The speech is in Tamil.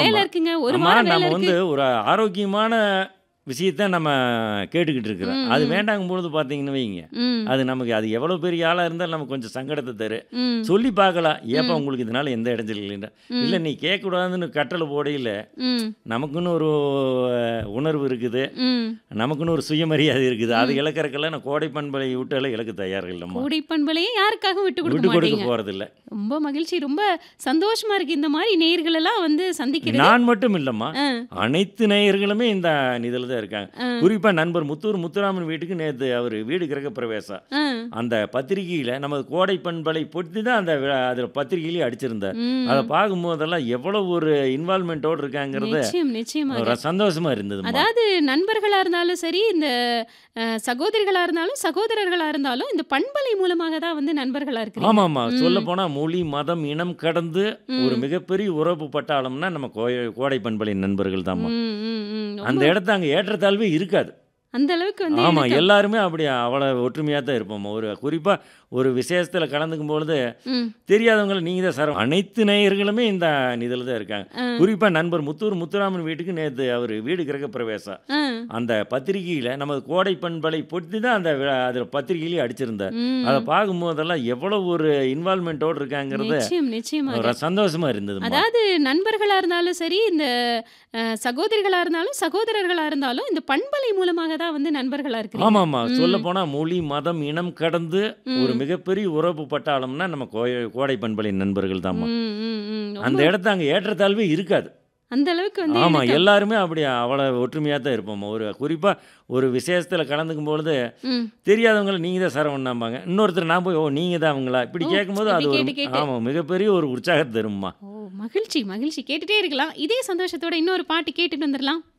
வேலை ஆமா. இருக்குங்க ஒரு அம்மா வாரம் வேலை நம்ம இருக்கு வந்து ஒரு ஆரோக்கியமான விஷயத்த நம்ம கேட்டுக்கிட்டு இருக்கிறோம் ம், அது ம். வேண்டாங்கும் பொழுது பார்த்தீங்கன்னு வைங்க ம் அது நமக்கு அது எவ்வளோ பெரிய ஆளாக இருந்தாலும் நமக்கு கொஞ்சம் சங்கடத்தை தரும் ம் சொல்லி பார்க்கலாம் ஏப்பா ம். உங்களுக்கு இதனால எந்த இடைஞ்சல் இல்லைன்னா ம். இல்லை நீ கேட்கக்கூடாதுன்னு கட்டளை போடையில் ம் நமக்குன்னு ஒரு அஹ், உணர்வு இருக்குது ம் நமக்குன்னு ஒரு சுயமரியாதை இருக்குது அது ம். இழக்கறக்கெல்லாம் நான் கோடை பண்பலை விட்டாலும் இழக்க தயார்கள் இல்லைம்மா கூடை பண்பலையே யாருக்காகவும் விட்டு கொடுக்க விட்டு கொடுக்க மாட்டீங்க போகிறதில்ல ரொம்ப மகிழ்ச்சி ரொம்ப சந்தோஷமா இருக்கு இந்த மாதிரி நேயர்கள் எல்லாம் வந்து சந்திக்கிறது நான் மட்டும் இல்லைம்மா ஆ, அனைத்து நேயர்களுமே இந்த இதில் தான் இருக்காங்க ஆ, குறிப்பாக நண்பர் முத்தூர் முத்துராமன் வீட்டுக்கு நேற்று அவர் வீடு கிரக பிரவேசம் ஆ. அந்த பத்திரிகையில் நமது கோடை பண்பலை பொட்டி தான் அந்த அதில் பத்திரிகையிலேயே அடிச்சிருந்தார் ம். அதை பார்க்கும்போதெல்லாம் எவ்வளோ ஒரு இன்வால்மெண்ட்டோடு இருக்காங்கிறத நிச்சயம் நிச்சயமாக ஒரு சந்தோஷமா இருந்ததுமா அதாவது நண்பர்களா இருந்தாலும் சரி இந்த அஹ், சகோதரிகளா இருந்தாலும் சகோதரர்களா இருந்தாலும் இந்த பண்பலை மூலமாக தான் வந்து நண்பர்களா இருக்கிறீங்க ஆமாம்மா ம். சொல்ல போனால் மொழி மதம் இனம் கடந்து ம். ஒரு மிகப்பெரிய உறவு பட்டாளம்னா நம்ம கோய கோடை பண்பலை நண்பர்கள் தாம்மா ம், ம், ம். அந்த ரொம்ப- இடத்த அங்கே ஏற்றத்தாழ்வே இருக்காது அந்த அளவுக்கு வந்து ஆமாம் இணக்கம். எல்லாருமே அப்படி அவ்வளோ ஒற்றுமையாக தான் இருப்போம் ஒரு குறிப்பாக ஒரு விசேஷத்தில் கலந்துக்கும் பொழுது ம், தெரியாதவங்களை நீங்கள் தான் சார் அனைத்து நேயர்களுமே இந்த இதில் தான் இருக்காங்க ஆ, குறிப்பாக நண்பர் முத்தூர் முத்துராமன் வீட்டுக்கு நேற்று அவர் வீடு கிரக பிரவேசம் ஆ, அந்த பத்திரிகையில் நமது கோடை பண்பலை பொட்டி தான் அந்த அதில் பத்திரிகையிலேயே அடிச்சிருந்தார் ம். அதை பார்க்கும்போதெல்லாம் எவ்வளோ ஒரு இன்வால்மெண்ட்டோடு இருக்காங்கிறத நிச்சயம் நிச்சயமாக ஒரு சந்தோஷமா இருந்ததுமா அதாவது நண்பர்களா இருந்தாலும் சரி இந்த அஹ், சகோதரிகளா இருந்தாலும் சகோதரர்களா இருந்தாலும் இந்த பண்பலை மூலமாக தான் வந்து நண்பர்களா இருக்கிறீங்க ஆமாம்மா ம். சொல்ல போனால் மொழி மதம் இனம் கடந்து ம். ஒரு மிகப்பெரிய உறவு பட்டாளம்னா நம்ம கோய கோடை பண்பலை நண்பர்கள் தாம்மா ம், ம், ம். அந்த ரொம்ப- இடத்த அங்கே ஏற்றத்தாழ்வே இருக்காது அந்த அளவுக்கு வந்து ஆமாம் இணக்கம். எல்லாருமே அப்படி அவ்வளோ ஒற்றுமையாக தான் இருப்போம் ஒரு குறிப்பாக ஒரு விசேஷத்தில் கலந்துக்கும் பொழுது ம். தெரியாதவங்களை நீங்கள் தான் சரவணாம்பாங்க இன்னொருத்தர் நான் போய் ஓ நீங்கள் தான் அவங்களா இப்படி ஓ, கேட்கும்போது அது இப்படி ஒரு கேட்டு கேட்டு. ஆமாம் மிகப்பெரிய ஒரு உற்சாகத்தை தரும்மா ஓ மகிழ்ச்சி மகிழ்ச்சி கேட்டுட்டே இருக்கலாம் இதே சந்தோஷத்தோட இன்னொரு பாட்டு கேட்டுட்டு வந்துடலாம்